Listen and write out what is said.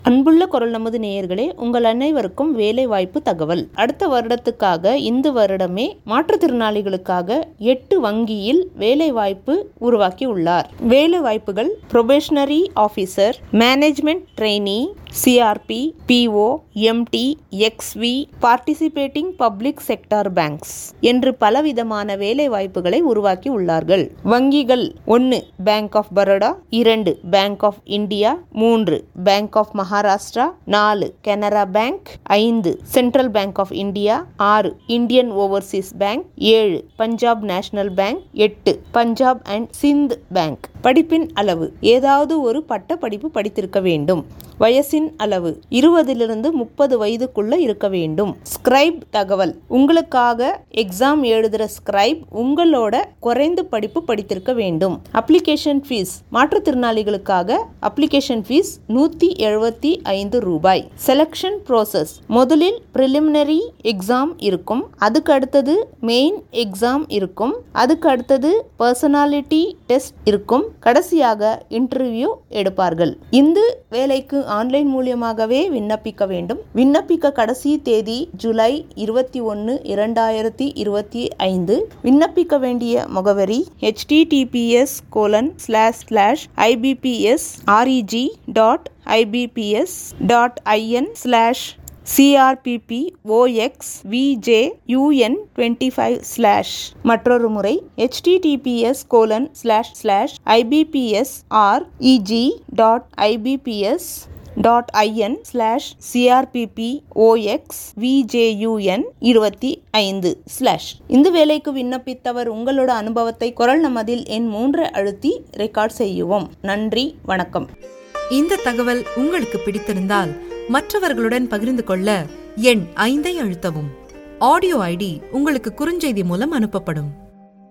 அன்புள்ள குரல் நமது நேயர்களே உங்கள் அனைவருக்கும் வேலை வாய்ப்பு தகவல் அடுத்த வருடத்துக்காக இந்த வருடமே மாற்றுத்திறனாளிகளுக்காக எட்டு வங்கியில் வேலை வாய்ப்பு உருவாக்கி உள்ளார் வேலை வாய்ப்புகள் probationary officer management trainee CRP PO MT XV participating public sector banks என்று பலவிதமான வேலை வாய்ப்புகளை உருவாக்கி உள்ளார்கள் வங்கிகள் ஒன்று பேங்க் ஆஃப் பரோடா இரண்டு பேங்க் ஆஃப் இந்தியா மூன்று பேங்க் ஆஃப் மகாராஷ்டிரா நாலு கனரா பேங்க் ஐந்து சென்ட்ரல் பேங்க் ஆஃப் இந்தியா ஆறு இந்தியன் ஓவர்சீஸ் பேங்க் ஏழு பஞ்சாப் நேஷனல் பேங்க் எட்டு பஞ்சாப் அண்ட் சிந்த் பேங்க் படிப்பின் அளவு ஏதாவது ஒரு பட்ட படிப்பு படித்திருக்க வேண்டும் வயசின் அளவு இருபதிலிருந்து முப்பது வயதுக்குள்ள இருக்க வேண்டும் ஸ்கிரைப் தகவல் உங்களுக்காக எக்ஸாம் எழுதுகிற ஸ்கிரைப் உங்களோட குறைந்த படிப்பு படித்திருக்க வேண்டும் அப்ளிகேஷன் ஃபீஸ் மாற்றுத்திறனாளிகளுக்காக அப்ளிகேஷன் ஃபீஸ் நூற்றி எழுபத்தி ஐந்து ரூபாய் செலக்ஷன் ப்ரோசஸ் முதலில் ப்ரிலிமினரி எக்ஸாம் இருக்கும் அதுக்கு அடுத்தது மெயின் எக்ஸாம் இருக்கும் அதுக்கு அடுத்தது பர்சனாலிட்டி டெஸ்ட் இருக்கும் கடைசியாக இன்டர்வியூ எடுப்பார்கள் இந்த வேலைக்கு ஆன்லைன் மூலியமாகவே விண்ணப்பிக்க வேண்டும் விண்ணப்பிக்க கடைசி தேதி ஜூலை இருபத்தி ஒன்று இரண்டாயிரத்தி இருபத்தி ஐந்து விண்ணப்பிக்க வேண்டிய முகவரி HTTPS colon slash slash IBPS REG dot IBPS dot IN slash CRPP OX VJ UN twenty five slash மற்றொரு முறை HTTPS colon slash slash IBPS R EG dot IBPS dot IN slash CRPP OX VJUN இருபத்தி ஐந்து slash இந்த வேலைக்கு விண்ணப்பித்தவர் உங்களோட அனுபவத்தை குரல் நமதில் எண் மூன்று அழுத்தி ரெக்கார்ட் செய்யவும் நன்றி வணக்கம் இந்த தகவல் உங்களுக்கு பிடித்திருந்தால் மற்றவர்களுடன் பகிர்ந்து கொள்ள எண் ஐந்தை அழுத்தவும் ஆடியோ ஐடி உங்களுக்கு குறுஞ்செய்தி மூலம் அனுப்பப்படும்